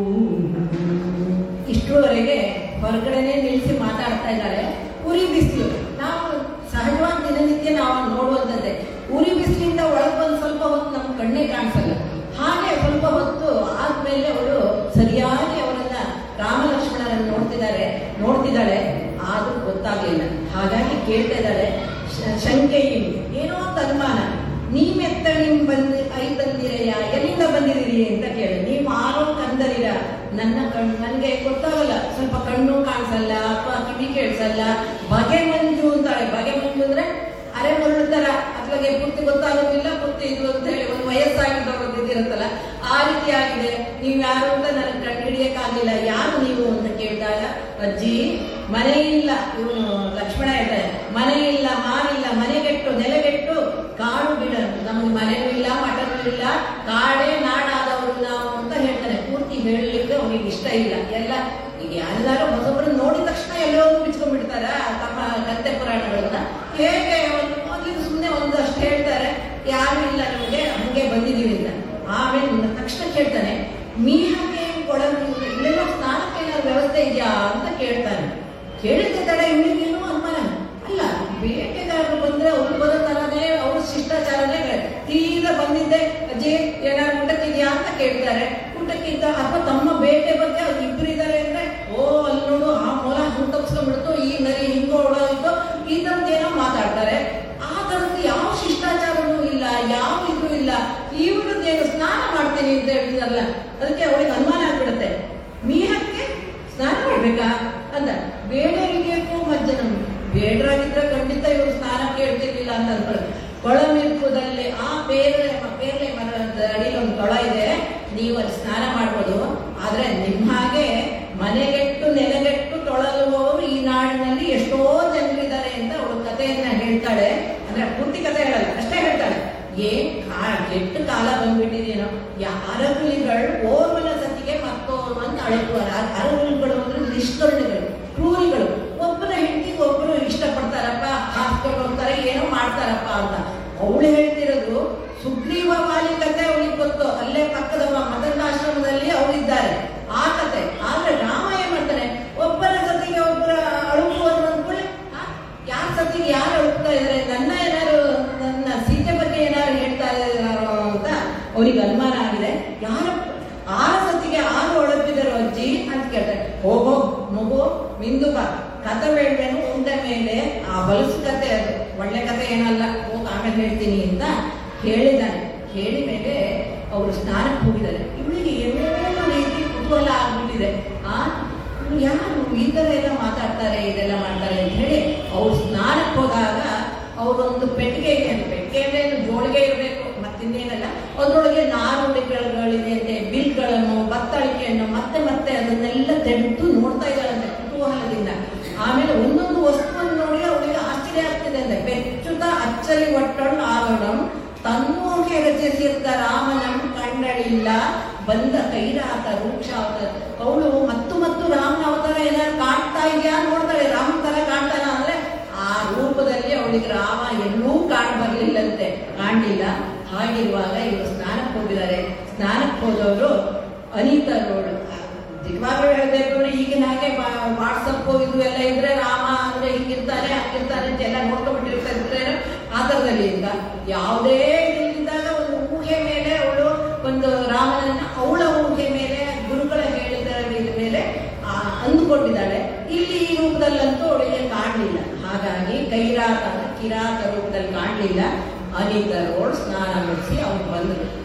ಇಷ್ಟರವರೆಗೆ ಹೊರಗಡೆನೆ ನಿಲ್ಲಿಸಿ ಮಾತಾಡ್ತಾ ಇದ್ದಾರೆ ಉರಿ ಬಿಸಿಲು ನಾವು ಸಹಜವಾಗಿ ದಿನನಿತ್ಯ ನಾವು ನೋಡುವಂಥದ್ದೇ ಉರಿ ಬಿಸಿಲಿಂದ ಒಳಗೆ ಬಂದು ಸ್ವಲ್ಪ ಹೊತ್ತು ನಮ್ಮ ಕಣ್ಣೇ ಕಾಣಿಸಲ್ಲ ಹಾಗೆ ಸ್ವಲ್ಪ ಹೊತ್ತು ಆದ್ಮೇಲೆ ಅವಳು ಸರಿಯಾಗಿ ಅವರನ್ನ ರಾಮ ಲಕ್ಷ್ಮಣರನ್ನು ನೋಡ್ತಿದ್ದಾರೆ ನೋಡ್ತಿದ್ದಾಳೆ ಆದ್ರೂ ಗೊತ್ತಾಗ್ಲಿಲ್ಲ ಹಾಗಾಗಿ ಕೇಳ್ತಾ ಇದ್ದಾಳೆ ಶ- ಶಂಕೆಯು ಏನೋ ಒಂದು ಅನುಮಾನ ನೀವೆತ್ತ ನಿಮ್ ಬಂದ್ ಐ ಬಂದಿರಯ್ಯ ಎಲ್ಲಿಂದ ಬಂದಿದ್ದೀರಿ ಅಂತ ಕೇಳಿ ನೀವು ಆರೋ ಕಂದರಿರ ನನ್ನ ಕಣ್ಣು ನನಗೆ ಗೊತ್ತಾಗಲ್ಲ ಸ್ವಲ್ಪ ಕಣ್ಣು ಕಾಣಿಸಲ್ಲ ಅಥವಾ ಕಿವಿ ಕೇಳಿಸಲ್ಲ ಬಗೆ ಮಂಜು ಅಂತಾಳೆ ಬಗೆ ಮಂಜು ಅಂದ್ರೆ ಅರೆ ಮರಳು ತರ ಅತ್ಲಾಗೆ ಪೂರ್ತಿ ಗೊತ್ತಾಗೋದಿಲ್ಲ ಪೂರ್ತಿ ಇದು ಅಂತ ಹೇಳಿ ಒಂದು ವಯಸ್ಸಾಗಿದ್ದವ್ರದ್ದು ಇದಿರುತ್ತಲ್ಲ ಆ ರೀತಿ ಆಗಿದೆ ನೀವು ಯಾರು ಅಂತ ನನಗೆ ಕಂಡು ಹಿಡಿಯಕ್ಕಾಗಿಲ್ಲ ಯಾರು ನೀವು ಅಂತ ಕೇಳಿದಾಗ ಅಜ್ಜಿ ಮನೆ ಇಲ್ಲ ಇವನು ಲಕ್ಷ್ಮಣ ಹೇಳ್ತಾರೆ ಮನೆ ಇಲ್ಲ ಮಾರಿಲ್ಲ ಮನೆಗೆಟ್ಟು ನೆಲೆಗೆಟ್ಟು ಕಾಡು ಬಿಡ ನಮ್ಗೆ ಮನೆನೂ ಇಲ್ಲ ಮಠನೂ ಇಲ್ಲ ಕಾಡೇ ನಾಡಾದವರು ನಾವು ಅಂತ ಹೇಳ್ತಾನೆ ಪೂರ್ತಿ ಹೇಳಲಿಕ್ಕೆ ಅವನಿಗೆ ಇಷ್ಟ ಇಲ್ಲ ಎಲ್ಲ ಈಗ ಯಾರಿಗಾರು ಹೊಸೊಬ್ಬರು ನೋಡಿದ ತಕ್ಷಣ ಎಲ್ಲೋ ಬಿಚ್ಕೊಂಡ್ಬಿಡ್ತಾರ ತಮ್ಮ ಕತ್ತೆ ಪುರಾಣಗಳನ್ನ ಹೇಗೆ ಒಂದು ಮೊದಲಿಗೆ ಸುಮ್ಮನೆ ಒಂದಷ್ಟು ಹೇಳ್ತಾರೆ ಯಾರು ಇಲ್ಲ ನಮಗೆ ಹಂಗೆ ಬಂದಿದ್ದೀವಿ ಅಂತ ಆಮೇಲೆ ನನ್ನ ತಕ್ಷಣ ಕೇಳ್ತಾನೆ ಮೀಹಕ್ಕೆ ಕೊಡಲು ಇಲ್ಲೆಲ್ಲ ಸ್ನಾನಕ್ಕೆ ಏನಾದ್ರು ವ್ಯವಸ್ಥೆ ಇದೆಯಾ ಅಂತ ಕೇಳ್ತಾನೆ ಕೇಳಿದ ತಡ ಇವನಿಗೇನು ಅನುಮಾನ ಅಲ್ಲ ಬೇಟೆಗಾರರು ಬಂದ್ರೆ ಅವ್ರು ಬರೋ ತರನೇ ಅವ್ರ ಶಿಷ್ಟಾಚಾರನೇ ಬೇರೆ. ತೀರಾ ಬಂದಿದ್ದೆ ಅಜ್ಜಿ ಏನಾದ್ರು ಊಟಕ್ಕಿದ್ಯಾ ಅಂತ ಕೇಳ್ತಾರೆ ಊಟಕ್ಕಿದ್ದ ಅಥವಾ ತಮ್ಮ ಬೇಟೆ ಬಗ್ಗೆ ಅವ್ರು ಇಬ್ರು ಇದ್ದಾರೆ ಅಂದ್ರೆ ಓ ಅಲ್ಲಿ ನೋಡು ಆ ಮೊಲ ಹಂಗ್ ತಪ್ಸ್ಕೊಂಡ್ಬಿಡ್ತು ಈ ನರಿ ಹಿಂಗ ಓಡೋಯ್ತು ಈ ಏನೋ ಮಾತಾಡ್ತಾರೆ ಆ ತರದ್ದು ಯಾವ ಶಿಷ್ಟಾಚಾರನೂ ಇಲ್ಲ ಯಾವ ಇದು ಇಲ್ಲ ಇವ್ರದ್ದೇನು ಸ್ನಾನ ಮಾಡ್ತೀನಿ ಅಂತ ಹೇಳ್ತಿದಾರಲ್ಲ ಅದಕ್ಕೆ ಅವಳಿಗೆ ಅನುಮಾನ ಆಗ್ಬಿಡುತ್ತೆ ಮೀಹಕ್ಕೆ ಸ್ನಾನ ಮಾಡ್ಬೇಕಾ ಅಂದ ಬೇಡರಿಗೆ ಮಜ್ಜನ ಬೇಡರಾಗಿದ್ರೆ ಖಂಡಿತ ಇವರು ಸ್ನಾನ ಕೇಳ್ತಿರ್ಲಿಲ್ಲ ಅಂತ ಅನ್ಕೊಳ್ಳಿ ಕೊಳಮಿರ್ಪುದಲ್ಲಿ ಆ ಬೇರೆ ಬೇರೆ ಮರದ ಅಡಿಯಲ್ಲಿ ಒಂದು ಕೊಳ ಇದೆ ನೀವು ಅಲ್ಲಿ ಸ್ನಾನ ಮಾಡ್ಬೋದು ಆದ್ರೆ ನಿಮ್ಮ ಹಾಗೆ ಮನೆಗೆಟ್ಟು ನೆಲೆಗೆಟ್ಟು ತೊಳಲುವವರು ಈ ನಾಡಿನಲ್ಲಿ ಎಷ್ಟೋ ಜನರಿದ್ದಾರೆ ಅಂತ ಅವಳು ಕಥೆಯನ್ನ ಹೇಳ್ತಾಳೆ ಅಂದ್ರೆ ಪೂರ್ತಿ ಕಥೆ ಹೇಳಲ್ಲ ಅಷ್ಟೇ ಹೇಳ್ತಾಳೆ ಏನ್ ಕಾ- ಕೆಟ್ಟ ಕಾಲ ಬಂದ್ಬಿಟ್ಟಿದೇನೋ ಅರಗುಲಿಗಳು ಓರ್ವನ ಸತಿಗೆ ಮತ್ತೋರ್ವನ್ ಅಳುಕುವರ ಅರಗುಲಿಗಳು ಅಂದ್ರೆ ನಿಷ್ಕರುಣಿಗಳು ಕ್ರೂರಿಗಳು ಒಬ್ಬರ ಹೆಂಡತಿಗೆ ಒಬ್ಬರು ಇಷ್ಟಪಡ್ತಾರಪ್ಪ ಹಾಸ್ಕೊಂಡು ಹೋಗ್ತಾರೆ ಏನೋ ಮಾಡ್ತಾರಪ್ಪ ಅಂತ ಅವಳು ಹೇಳ್ತಿರೋದು ಸುಗ್ರೀವ ವಾಲಿ ಕತೆ ಅವಳಿಗೆ ಗೊತ್ತು ಅಲ್ಲೇ ಪಕ್ಕದ ಮದನಾಶ್ರಮದಲ್ಲಿ ಅವರಿದ್ದಾರೆ ಆ ಕತೆ ಆದ್ರೆ ರಾಮ ಏನ್ ಮಾಡ್ತಾನೆ ಒಬ್ಬರ ಸತಿಗೆ ಒಬ್ಬರ ಅಳುಕುವರು ಅಂದ್ಕೊಳ್ಳಿ ಯಾರ ಸತಿಗೆ ಯಾರು ಅಳುಕ್ತಾ ಇದಾರೆ ನನ್ನ ಏನಾರು ನನ್ನ ಸೀತೆ ಬಗ್ಗೆ ಏನಾರು ಹೇಳ್ತಾ ಇದಾರೋ ಅಂತ ಅವ್ರಿಗೆ ಅನುಮಾನ ಆಗಿದೆ ಯಾರ ಆರ ಸತಿಗೆ ಆರು ಒಳಪಿದರು ಅಜ್ಜಿ ಅಂತ ಕೇಳ್ತಾರೆ ಹೋಗೋ ಮಗು ಮಿಂದು ಬಾ ಕತೆ ಬೇಡವೇನು ಉಂಡ ಮೇಲೆ ಆ ಹೊಲಸು ಕತೆ ಅದು ಒಳ್ಳೆ ಕತೆ ಏನಲ್ಲ ಹೋಗಿ ಆಮೇಲೆ ಹೇಳ್ತೀನಿ ಅಂತ ಹೇಳಿದ್ದಾನೆ ಹೇಳಿ ಮೇಲೆ ಅವರು ಸ್ನಾನಕ್ಕೆ ಹೋಗಿದ್ದಾರೆ ಇವಳಿಗೆ ಏನೇನೋ ರೀತಿ ಕುತೂಹಲ ಆಗ್ಬಿಟ್ಟಿದೆ ಆ ಇವ್ರು ಯಾರು ಈ ತರ ಎಲ್ಲ ಮಾತಾಡ್ತಾರೆ ಇದೆಲ್ಲ ಮಾಡ್ತಾರೆ ಅಂತ ಹೇಳಿ ಅವ್ರು ಸ್ನಾನಕ್ಕೆ ಹೋದಾಗ ಅವರೊಂದು ಪೆಟ್ಟಿಗೆ ಇದೆ ಅಂತ ಪೆಟ್ಟಿಗೆ ಅಂದ್ರೆ ಏನು ಜೋಳಿಗೆ ಇರಬೇಕು ಮತ್ತಿನ್ನೇನಲ್ಲ ಅದ್ರೊಳಗೆ ನಾರುಗಳಿದೆ ಅಂತೆ ಬಿಲ್ಗಳನ್ನು ಬತ್ತಳಿಕೆಯನ್ನು ಮತ್ತೆ ಮತ್ತೆ ಅದನ್ನೆಲ್ಲ ತೆಗೆದು ನೋಡ್ತಾ ಇದ್ದಾಳಂತೆ ಕುತೂಹಲದಿಂದ ಆಮೇಲೆ ಒಂದೊಂದು ವಸ್ತುವನ್ನು ನೋಡಿ ಅವಳಿಗೆ ಆಶ್ಚರ್ಯ ಆಗ್ತಿದೆ ಅಂತೆ ಬೆಚ್ಚುತ ಅಚ್ಚರಿ ಒಟ್ಟೊಂಡು ಆಗೋಣಂ ತನ್ನೋಕೆ ರಚಿಸಿರ್ತ ರಾಮನಂ ಕಂಡಳಿಲ್ಲ ಬಂದ ಕೈರಾತ ರೂಕ್ಷಾವತ ಅವಳು ಮತ್ತು ಮತ್ತು ರಾಮನ ಅವತಾರ ಏನಾದ್ರು ಕಾಣ್ತಾ ಇದೆಯಾ ನೋಡ್ತಾಳೆ ರಾಮನ ತರ ಕಾಣ್ತಾನ ಅಂದ್ರೆ ಆ ರೂಪದಲ್ಲಿ ಅವಳಿಗೆ ರಾಮ ಎಲ್ಲೂ ಕಾಣ್ ಬರ್ಲಿಲ್ಲಂತೆ ಕಾಣಲಿಲ್ಲ ಹಾಗಿರುವಾಗ ಇವರು ಸ್ನಾನಕ್ಕೆ ಹೋಗಿದ್ದಾರೆ ಸ್ನಾನಕ್ಕೆ ಹೋದವರು ಅನಿತರೋಳು ನಿಜವಾಗ್ಲೂ ಹೇಳ್ಬೇಕು ಅಂದ್ರೆ ಈಗಿನ ಹಾಗೆ ವಾಟ್ಸಪ್ ಇದು ಎಲ್ಲ ಇದ್ರೆ ರಾಮ ಅಂದ್ರೆ ಹಿಂಗಿರ್ತಾನೆ ಹಂಗಿರ್ತಾನೆ ಅಂತ ಎಲ್ಲ ನೋಡ್ಕೊಂಡ್ಬಿಟ್ಟಿರ್ತಾರೆ ಆ ಥರದಲ್ಲಿ ಇಲ್ಲ ಯಾವುದೇ ಇದ್ದಾಗ ಒಂದು ಊಹೆ ಮೇಲೆ ಅವಳು ಒಂದು ರಾಮನನ್ನ ಅವಳ ಊಹೆ ಮೇಲೆ ಗುರುಗಳ ಹೇಳಿದ ಮೇಲೆ ಆ, ಅಂದುಕೊಂಡಿದ್ದಾಳೆ ಇಲ್ಲಿ ಈ ರೂಪದಲ್ಲಂತೂ ಅವಳಿಗೆ ಕಾಣಲಿಲ್ಲ ಹಾಗಾಗಿ ಕೈರಾತ ಕಿರಾತ ರೂಪದಲ್ಲಿ ಕಾಣಲಿಲ್ಲ ಅನಿತರೋಳು ಸ್ನಾನ ಮಾಡಿಸಿ ಅವ್ರು ಬಂದರು